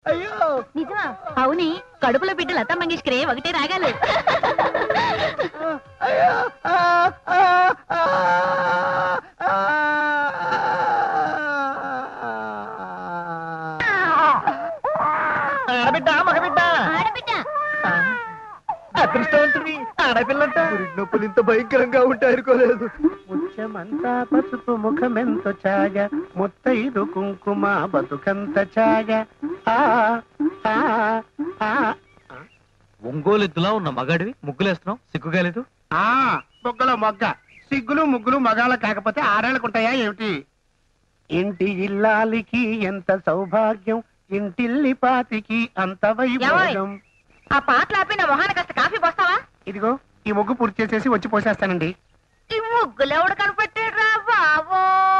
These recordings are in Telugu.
అయ్యో నిజమా అవుని కడుపులో బిడ్డ లతా మంగేష్కరే ఒకటే రాగాలు అయ్యో ఆ, ఆ, ఆ, ఆ, ఆడబిడ్డ మగబిడ్డ ఆడబిడ్డ అదృష్టవంతుడి ఆడపిల్లంట నొప్పులు ఇంత భయంకరంగా ఉంటాయి అనుకోలేదు ముత్యమంతా పసుపు ముఖమెంత ఛాయ ముత్తైదు కుంకుమ బతుకంత ఛాయ ఆ, ఆ, ఆ. ఒంగోలు ఎద్దులా ఉన్న మగాడివి ముగ్గులేస్తున్నావు సిగ్గుగాలేదు ఆ, బొగ్గలో మొగ్గ సిగ్గులు ముగ్గులు మగాళ్ళ కాకపోతే ఆడాళ్ళకు ఉంటాయా ఏమిటి ఇంటి ఇల్లాలికి ఎంత సౌభాగ్యం ఇంటిల్లి పాతికి అంత వైభోగం ఆ పాటలు ఆపి నా మొహాన కాస్త కాఫీ పోస్తావా ఇదిగో ఈ ముగ్గు పూర్తి చేసేసి వచ్చి పోసేస్తానండి ఈ ముగ్గులు ఎవడు కనిపెట్టాడ్రా బాబో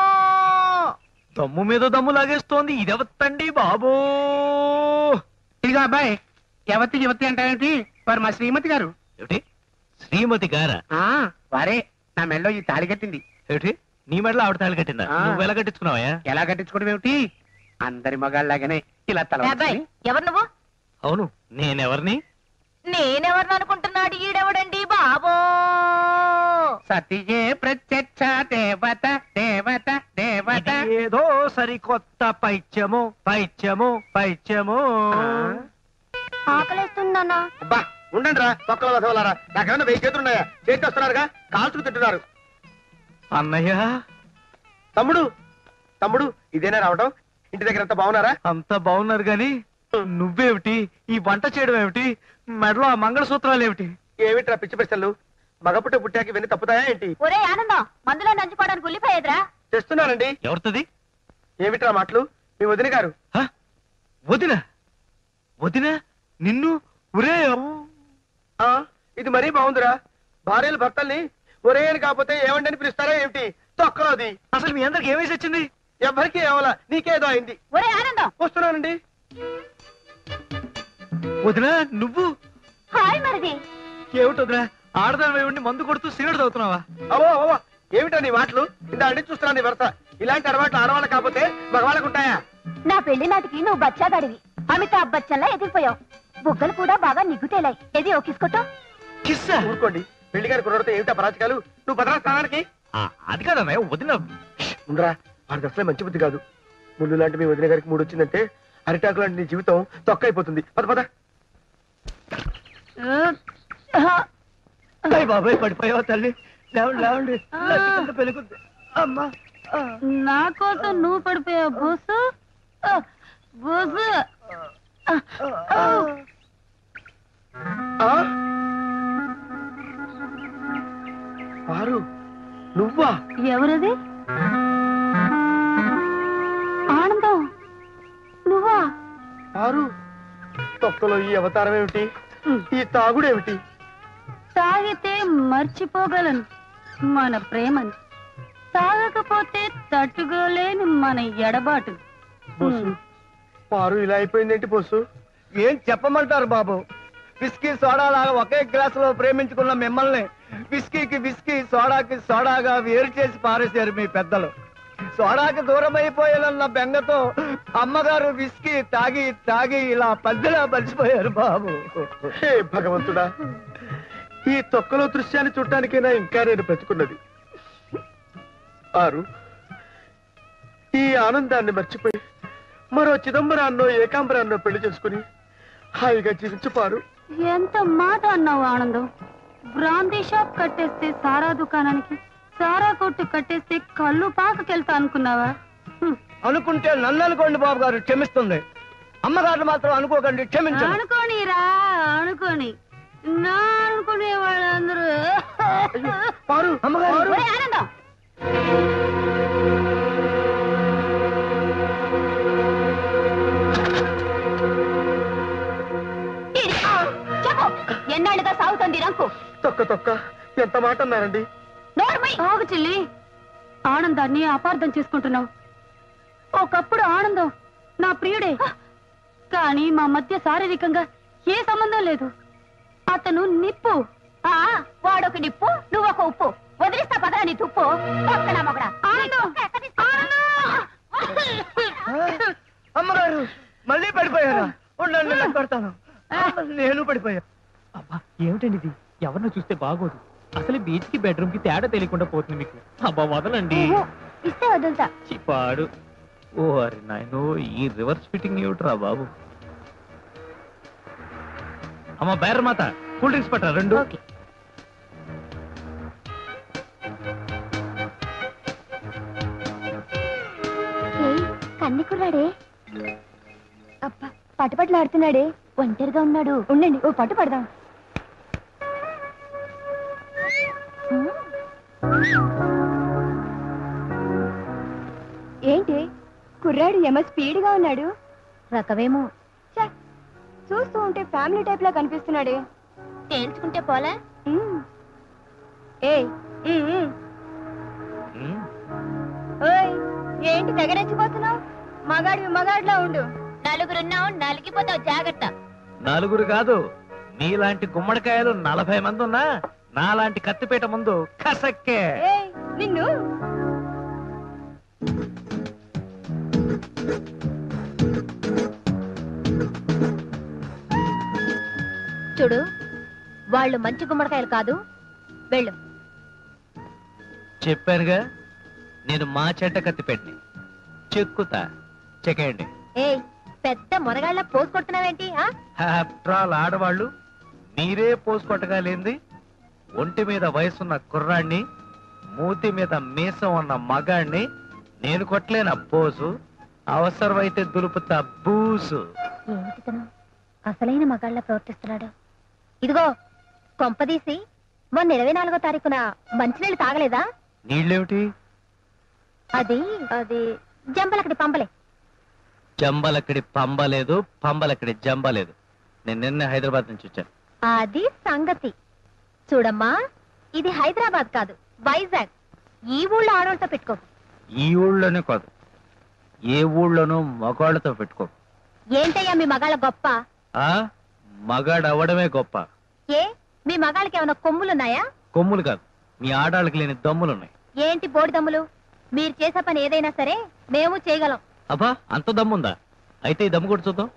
దమ్ము మీద దమ్ము లాగేస్తోంది ఇదెవత్తండి బాబో ఇదిగో అబ్బాయి ఎవతి యువతి అంటారేంటి వారు మా శ్రీమతి గారు ఏమిటి శ్రీమతి గారా ఆ వారే నా మెళ్ళో ఈ తాళి కట్టింది ఏమిటి నీ మెడలో ఆవిడ తాళి కట్టిందా ఆ. నువ్వు ఎలా కట్టించుకున్నావా ఎలా కట్టించుకోవడం ఏమిటి అందరి మగాళ్ళలాగానే ఇలా తల అబ్బాయి వంచుకొని, ఎవరు నువ్వు అవును నేనెవరిని నేనెవరిని అనుకుంటున్నాడు ఈడెవడండి బాబో సతియే ప్రత్యక్ష దేవత దేవత దేవత ఇది ఏదో సరికొత్త పైత్యము పైత్యము పైత్యము ఆ, ఆకలేస్తుందన్నా అబ్బా ఉండండి రా తొక్కల వదవలారా నాకేమన్నా వెయ్యి చేతులు ఉన్నాయా చేతి వస్తున్నారుగా కాల్చుకు తింటున్నారు అన్నయ్య తమ్ముడు తమ్ముడు ఇదేనా రావటం ఇంటి దగ్గర అంతా బాగున్నారా అంతా బాగున్నారు గాని నువ్వేమిటి ఈ వంట చేయడం ఏమిటి మెడలో ఆ మంగళసూత్రాలు ఏమిటి ఏమిట్రా పిచ్చి ప్రశ్నలు మగపుట్ట పుట్టాకి ఇవన్నీ తప్పుతాయా ఏంటి ఒరే ఆనందం మందులో నంచుకోవడానికి ఉల్లిపోయేదిరా తెస్తున్నానండి ఎవరితది ఏమిట్రా మాటలు మీ వదిన గారు హ? వదిన వదిన నిన్ను ఒరే ఆ ఇది మరీ బాగుందిరా భార్యలు భర్తల్ని ఒరే అని కాకపోతే ఏమండి అని పిలుస్తారా ఏమిటి తొక్కలోది అసలు మీ అందరికి ఏమేసి వచ్చింది ఎవరికి ఏమలా నీకేదో అయింది ఒరే ఆనందం వస్తున్నానండి వదిన నువ్వు హాయ్ మరిది ఏమిటి వదిన ఆడదాని ఉండి మందు కొడుతూ సిగరెట్ తాగుతున్నావా అవో అవో ఏమిటా నీ మాటలు ఇంత అడిగి చూస్తున్నాను నీ వరస ఇలాంటి అలవాట్లు ఆడవాళ్ళు కాకపోతే మగవాళ్ళకు ఉంటాయా నా పెళ్లి నాటికి నువ్వు బచ్చాగాడివి అమితాబ్ బచ్చన్లా ఎదిగిపోయావు బుగ్గలు కూడా బాగా నిగ్గుతేలాయి ఏది ఓకిసుకోటో కిస్సా ఊరుకోండి పెళ్లి గారి కుర్రడితో ఏమిటా పరాచకాలు నువ్వు భద్రా స్థానానికి ఆ, అది కాదన్నయ్య వదిన ఉండరా వాడికి అసలే మంచి బుద్ధి కాదు ముళ్ళు లాంటి మీ వదిన గారికి మూడు వచ్చిందంటే అరిటాకు లాంటి నీ జీవితం తొక్క అయిపోతుంది పద పద అయ్య బాబాయ్ పడిపోయావా తల్లి లేవండి లేవండి లక్ష్మికంత పెళ్ళికొద్ది. అమ్మా ఆ. నా కోసం నువ్వు పడిపోయావు బోసు బోసు ఆ? ఆరు నువ్వా ఎవరది ఆనందం నువ్వా ఆరు తొక్కలో ఈ అవతారం ఏమిటి ఈ తాగుడు ఏమిటి తాగితే మర్చిపోగలను మన ప్రేమని తాగకపోతే తట్టుకోలేని మన ఎడబాటు బొస్సు పారు ఇలా అయిపోయిందేంటి బొస్సు ఏం చెప్పమంటారు బాబు విస్కీ సోడా లాగా ఒకే గ్లాస్ లో ప్రేమించుకున్న మిమ్మల్ని విస్కీకి విస్కీ సోడాకి సోడాగా వేరు చేసి పారేశారు మీ పెద్దలు సోడాకి దూరం అయిపోయాలన్న బెంగతో అమ్మగారు విస్కీ తాగి తాగి ఇలా పద్దెలా మర్చిపోయారు బాబు హే భగవంతుడా ఈ తొక్కలో దృశ్యాన్ని చూడటానికైనా ఇంకా నేను బ్రతుకున్నది ఆరు ఈ ఆనందాన్ని మర్చిపోయి మరో చిదంబరాన్నో ఏకాంబరాన్నో పెళ్లి చేసుకుని హాయిగా జీవించు పారు ఎంత మాట అన్నావు ఆనందం బ్రాందీ షాప్ కట్టేస్తే సారా దుకాణానికి సారా కొట్టు కట్టేస్తే కళ్ళు పాకకెళ్తా అనుకున్నావా హ్మ్. అనుకుంటే నన్ను అనుకోండి బాబు గారు క్షమిస్తుంది అమ్మగారు మాత్రం అనుకోకండి క్షమించండి అనుకోనిరా అనుకోని నా అనుకునే వాళ్ళందరూ పారు అమ్మగారు. పారు. ఒరేయ్ ఆనందం ఇది, చెప్పు ఎన్నాళ్ళుగా సాగుతుంది రంకు తొక్క తొక్క ఎంత మాట అన్నారండి ఆగు చెల్లి ఆనందాన్ని అపార్థం చేసుకుంటున్నావు ఒకప్పుడు ఆనందం నా ప్రియుడే కానీ మా మధ్య శారీరకంగా ఏ సంబంధం లేదు అతను నిప్పు వాడొక నిప్పు నువ్వు ఒక ఉప్పు వదిలిస్తా పదరా నీ తుప్పు పక్కన మొగడా అమ్మగారు మళ్ళీ పడిపోయారా ఉండండి నేను కొడతాను నేను పడిపోయా అబ్బా ఏమిటండి ఇది ఎవరినో చూస్తే బాగోదు అసలు బీచ్ కి బెడ్రూమ్ కి తేడా తెలియకుండా పోతుంది మీకు అబ్బా వదలండి ఇస్తే వదులుతా చిపాడు ఓ అరే నాయనో ఈ రివర్స్ ఫిట్టింగ్ ఏమిట్రా బాబు అమ్మ బైర్ మాత కూల్ డ్రింక్స్ పట్టరా రెండు ఓకే కన్ని కుర్రాడే అబ్బా పట్టుపట్లాడుతున్నాడే ఒంటరిగా ఉన్నాడు ఉండండి ఓ పట్టు పడదాం ఏంటి కుర్రాడు ఏమో స్పీడ్ గా ఉన్నాడు రకవేమో చూస్తూ ఉంటే ఫ్యామిలీ టైప్ లా కనిపిస్తున్నాడే తేల్చుకుంటే పోలే ఏ ఉమ్, ఓయ్ ఏంటి తెగ రెచ్చిపోతున్నావు మగాడివి మగాడిలా ఉండు నలుగురున్నావు నలిగిపోతావు జాగ్రత్త నలుగురు కాదు మీలాంటి గుమ్మడికాయలు నలభై మంది ఉన్నా నాలాంటి కత్తిపేట ముందు కసక్కే ఏయ్ నిన్ను చూడు వాళ్ళు మంచి గుమ్మడికాయలు కాదు వెళ్ళు చెప్పానుగా నేను మా చెడ్డ కత్తిపేటని చెక్కుతా చెక్కేయండి ఏయ్ పెద్ద మునగాళ్ళ పోసు కొడుతున్నావేంటి ఆ? ఆఫ్టర్ ఆల్ ఆడవాళ్ళు మీరే పోసుకొట్టగా లేంది ఒంటి మీద వయసున్న కుర్రాణ్ణి మూతి మీద మీసం ఉన్న మగాణ్ణి నేను కొట్టలేన పోసు అవసరమైతే దులుపుతా బూసు ఏమిటి తను అసలైన మగాళ్ళ ప్రవర్తిస్తున్నాడు ఇదిగో కొంపదీసి మొన్న ఇరవై నాలుగో తారీఖున మంచినీళ్ళు తాగలేదా నీళ్ళేమిటి అది అది జంపలక్కడి పంపలే జంబలక్కడి పంబలేదు పంబలక్కడి జంబలేదు నేను నిన్న హైదరాబాద్ నుంచి వచ్చాను అది సంగతి చూడమ్మా ఇది హైదరాబాద్ కాదు వైజాగ్ ఈ ఊళ్ళో ఆడవాళ్ళతో పెట్టుకో ఈ ఊళ్ళోనే కాదు ఏ ఊళ్ళోనూ మగాళ్ళతో పెట్టుకో ఏంటయ్యా మీ మగాళ్ళ గొప్ప ఆ మగాడు అవ్వడమే గొప్ప ఏ మీ మగాళ్ళకి ఏమైనా కొమ్ములున్నాయా కొమ్ములు కాదు మీ ఆడాళ్ళకి లేని దమ్ములున్నాయి ఏంటి బోడిదమ్ములు మీరు చేసే పని ఏదైనా సరే మేము చేయగలం అబ్బా అంత దమ్ముందా అయితే ఈ దమ్ము కూడా చూద్దాం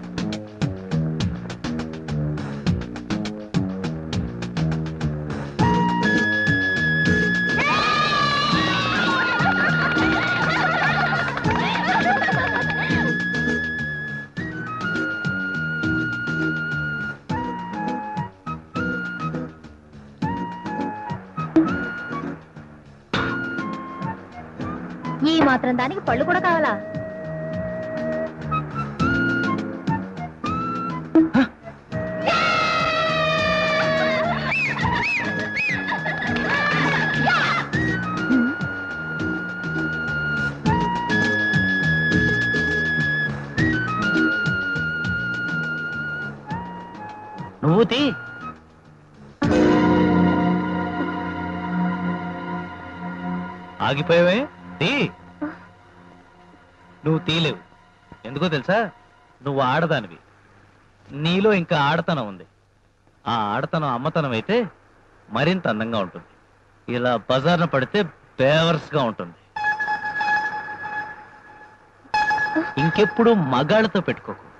ఈ మాత్రం దానికి పళ్ళు కూడా కావాలా నువ్వు తీ ఆగిపోయావే తీ నువ్వు తీలేవు ఎందుకో తెలుసా నువ్వు ఆడదానివి నీలో ఇంకా ఆడతనం ఉంది ఆ ఆడతనం అమ్మతనం అయితే మరింత అందంగా ఉంటుంది ఇలా బజార్న పడితే బేవర్స్ గా ఉంటుంది ఇంకెప్పుడు మగాళ్ళతో పెట్టుకోకు